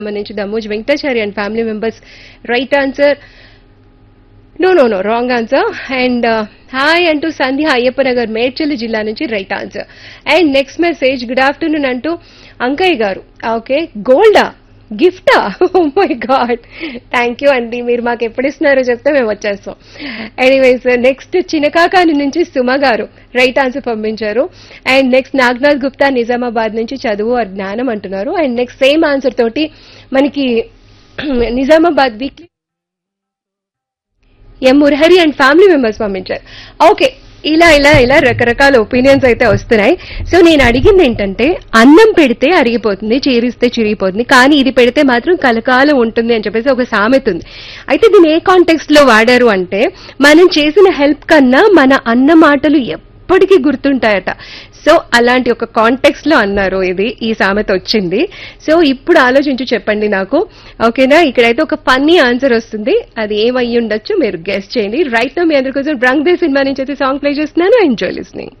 సంబంధించి Damoj Venkatachari and family members right answer no no no wrong answer and hi అంటూ సంధ్య అయ్యప్ప నగర్ మేడ్చల్ జిల్లా నుంచి right answer and next message good afternoon అంటూ అంకయ్య గారు okay గోల్డా గిఫ్టా oh my god thank you అండి మీరు మాకు ఎప్పుడు ఇస్తున్నారో చెప్తే మేము వచ్చేస్తాం ఎనీవేస్ నెక్స్ట్ చినకాకాని నుంచి సుమ గారు రైట్ ఆన్సర్ పంపించారు అండ్ నెక్స్ట్ నాగ్నాథ్ గుప్తా నిజామాబాద్ నుంచి చదువు ఆ జ్ఞానం అంటున్నారు అండ్ నెక్స్ట్ సేమ్ ఆన్సర్ తోటి మనకి Nizamabad weekly M Murahari and family members పంపించారు ఓకే ఇలా ఇలా ఇలా రకరకాల ఒపీనియన్స్ అయితే వస్తున్నాయి సో నేను అడిగింది ఏంటంటే అన్నం పెడితే అరిగిపోతుంది చీరిస్తే చిరిగిపోతుంది కానీ ఇది పెడితే మాత్రం కలకాలం ఉంటుంది అని చెప్పేసి ఒక సామెత ఉంది అయితే దీన్ని ఏ కాంటెక్స్ట్ లో వాడారు అంటే మనం చేసిన హెల్ప్ కన్నా మన అన్న మాటలు ఎప్పటికీ గుర్తుంటాయట సో అలాంటి ఒక కాంటెక్స్ట్ లో అన్నారు ఇది ఈ సామెత వచ్చింది సో ఇప్పుడు ఆలోచించి చెప్పండి నాకు ఓకేనా ఇక్కడైతే ఒక ఫన్నీ ఆన్సర్ వస్తుంది అది ఏమయ్యి ఉండొచ్చు మీరు గెస్ట్ చేయండి రైట్ నా మీ అందరి కోసం బ్రంగ్ దే సినిమా నుంచి అయితే సాంగ్ ప్లే చేస్తున్నాను ఎంజాయ్ లిస్నింగ్